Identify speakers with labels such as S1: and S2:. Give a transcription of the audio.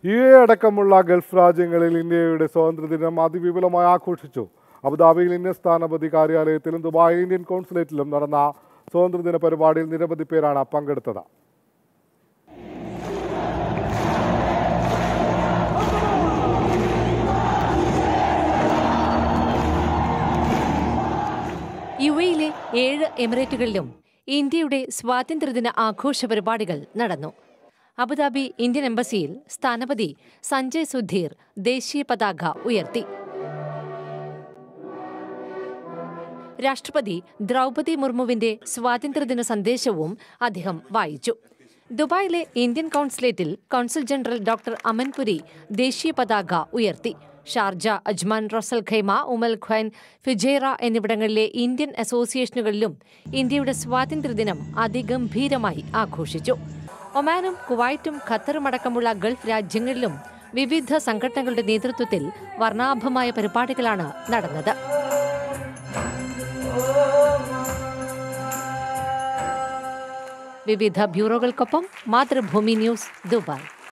S1: U A അടക്കമുള്ള Gulf രാജ്യങ്ങളിൽ ഇന്ത്യയുടെ സ്വാതന്ത്ര്യദിനം അതിവിപുലമായി ആഘോഷിച്ചു അബുദാബിയിൽ ഇന്ത്യൻ സ്ഥാനപതി കാര്യാലയത്തിലും ദുബായിൽ ഇന്ത്യൻ കോൺസുലേറ്റിലും നടന്ന സ്വാതന്ത്ര്യദിന പരിപാടിയിൽ നിരവധി പേരാണ് പങ്കെടുത്തത്
S2: യു എയിലെ ഏഴ് എമിറേറ്റുകളിലും ഇന്ത്യയുടെ സ്വാതന്ത്ര്യദിന ആഘോഷ പരിപാടികൾ നടന്നു അബുദാബി ഇന്ത്യൻ എംബസിയിൽ സ്ഥാനപതി സഞ്ജയ് സുധീർ ദേശീയ പതാക ഉയർത്തി രാഷ്ട്രപതി ദ്രൗപതി മുർമുവിന്റെ സ്വാതന്ത്ര്യദിന സന്ദേശവും അദ്ദേഹം വായിച്ചു ദുബായിലെ ഇന്ത്യൻ കോൺസുലേറ്റിൽ കോൺസുൽ ജനറൽ ഡോക്ടർ അമൻപുരി ദേശീയ പതാക ഉയർത്തി Sharjah Ajman Ras Al Khaimah Umm Al Quwain Fujairah എന്നിവിടങ്ങളിലെ ഇന്ത്യൻ അസോസിയേഷനുകളിലും ഇന്ത്യയുടെ സ്വാതന്ത്ര്യദിനം അതിഗംഭീരമായി ആഘോഷിച്ചു ഒമാനും കുവൈറ്റും ഖത്തറും അടക്കമുള്ള ഗൾഫ് രാജ്യങ്ങളിലും വിവിധ സംഘടനകളുടെ നേതൃത്വത്തിൽ വർണ്ണാഭമായ പരിപാടികളാണ് നടന്നത് വിവിധ ബ്യൂറോകൾക്കൊപ്പം മാതൃഭൂമി ന്യൂസ് ദുബായ്